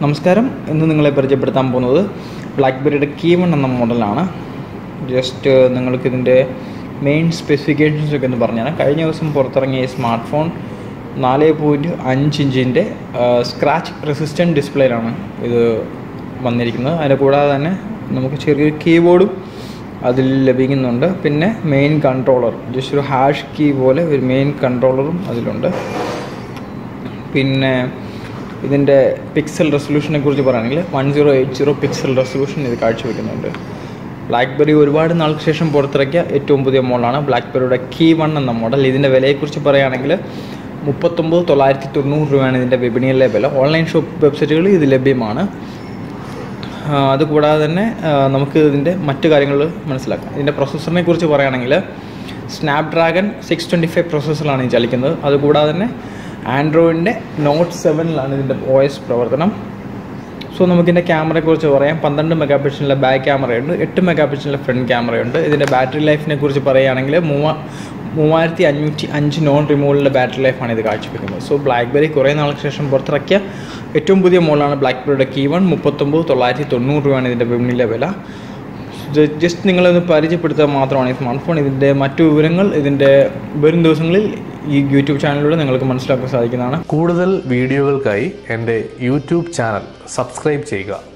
നമസ്കാരം ഇന്ന് നിങ്ങളെ പരിചയപ്പെടുത്താൻ പോകുന്നത് ബ്ലാക്ക്ബെറിയുടെ കീ വൺ എന്ന മോഡലാണ് ജസ്റ്റ് നിങ്ങൾക്ക് ഇതിൻ്റെ മെയിൻ സ്പെസിഫിക്കേഷൻസ് ഒക്കെ ഒന്ന് പറഞ്ഞുതരാം കഴിഞ്ഞ ദിവസം പുറത്തിറങ്ങിയ ഈ സ്മാർട്ട് ഫോൺ നാല് പോയിൻറ്റ് അഞ്ച് ഇഞ്ചിൻ്റെ സ്ക്രാച്ച് റെസിസ്റ്റൻറ്റ് ഡിസ്പ്ലേയിലാണ് ഇത് വന്നിരിക്കുന്നത് അതിൻ്റെ കൂടാതെ തന്നെ നമുക്ക് ചെറിയൊരു കീബോർഡും അതിൽ ലഭിക്കുന്നുണ്ട് പിന്നെ മെയിൻ കൺട്രോളർ ജസ്റ്റ് ഒരു ഹാഷ് കീ പോലെ ഒരു മെയിൻ കൺട്രോളറും അതിലുണ്ട് പിന്നെ ഇതിൻ്റെ പിക്സൽ റെസൊല്യൂഷനെ കുറിച്ച് പറയുകയാണെങ്കിൽ one zero eight zero pixel resolution ഇത് കാഴ്ചവെക്കുന്നുണ്ട് ബ്ലാക്ക്ബെറി ഒരുപാട് നാൾക്ക് ശേഷം പുറത്തിറക്കിയ ഏറ്റവും പുതിയ മോഡലാണ് ബ്ലാക്ക്ബെറിയുടെ കീ വൺ എന്ന മോഡൽ ഇതിൻ്റെ വിലയെക്കുറിച്ച് പറയുകയാണെങ്കിൽ മുപ്പത്തൊമ്പത് തൊള്ളായിരത്തി തൊണ്ണൂറ് രൂപയാണ് ഇതിൻ്റെ വിപണിയിലെ വില ഓൺലൈൻ ഷോപ്പ് വെബ്സൈറ്റുകളിൽ ഇത് ലഭ്യമാണ് ആ, അതുകൂടാതെ തന്നെ ആ, നമുക്ക് ഇതിൻ്റെ മറ്റു കാര്യങ്ങൾ മനസ്സിലാക്കാം ഇതിൻ്റെ പ്രൊസസ്സറിനെ കുറിച്ച് പറയുകയാണെങ്കിൽ സ്നാപ്ഡ്രാഗൺ സിക്സ് ട്വൻറ്റി ഫൈവ് പ്രൊസസ്സറാണ് ഈ ചലിക്കുന്നത് അതുകൂടാതെ തന്നെ ആൻഡ്രോയിഡിൻ്റെ നോട്ട് സെവനിലാണ് ഇതിൻ്റെ ഒ എസ് പ്രവർത്തനം സോ നമുക്കിതിൻ്റെ ക്യാമറയെക്കുറിച്ച് പറയാം പന്ത്രണ്ട് മെഗാ പിക്സലിൻ്റെ ബാക്ക് ക്യാമറയുണ്ട് എട്ട് മെഗാ പിക്സലിൻ്റെ ഫ്രണ്ട് ക്യാമറയുണ്ട് ഇതിൻ്റെ ബാറ്ററി ലൈഫിനെ കുറിച്ച് പറയുകയാണെങ്കിൽ മൂവ മൂവായിരത്തി അഞ്ഞൂറ്റി അഞ്ച് നോൺ റിമൂവലിൻ്റെ ബാറ്ററി ലൈഫാണ് ഇത് കാഴ്ചവെക്കുന്നത് സോ ബ്ലാക്ക്ബെറി കുറേ നാൾക്ക് ശേഷം പുറത്തിറക്കിയ ഏറ്റവും പുതിയ മോഡലാണ് ബ്ലാക്ക്ബെറിയുടെ കീ വൺ മുപ്പത്തൊമ്പത് തൊള്ളായിരത്തി തൊണ്ണൂറ് രൂപയാണ് ഇതിൻ്റെ വിപണിയിലെ വില ജസ്റ്റ് നിങ്ങളൊന്ന് പരിചയപ്പെടുത്തുക മാത്രമാണ് ഈ സ്മാർട്ട് ഫോൺ ഇതിൻ്റെ മറ്റു വിവരങ്ങൾ ഇതിൻ്റെ വരും ദിവസങ്ങളിൽ ഈ യൂട്യൂബ് ചാനലിലൂടെ നിങ്ങൾക്ക് മനസ്സിലാക്കാൻ സാധിക്കുന്നതാണ് കൂടുതൽ വീഡിയോകൾക്കായി എൻ്റെ യൂട്യൂബ് ചാനൽ സബ്സ്ക്രൈബ് ചെയ്യുക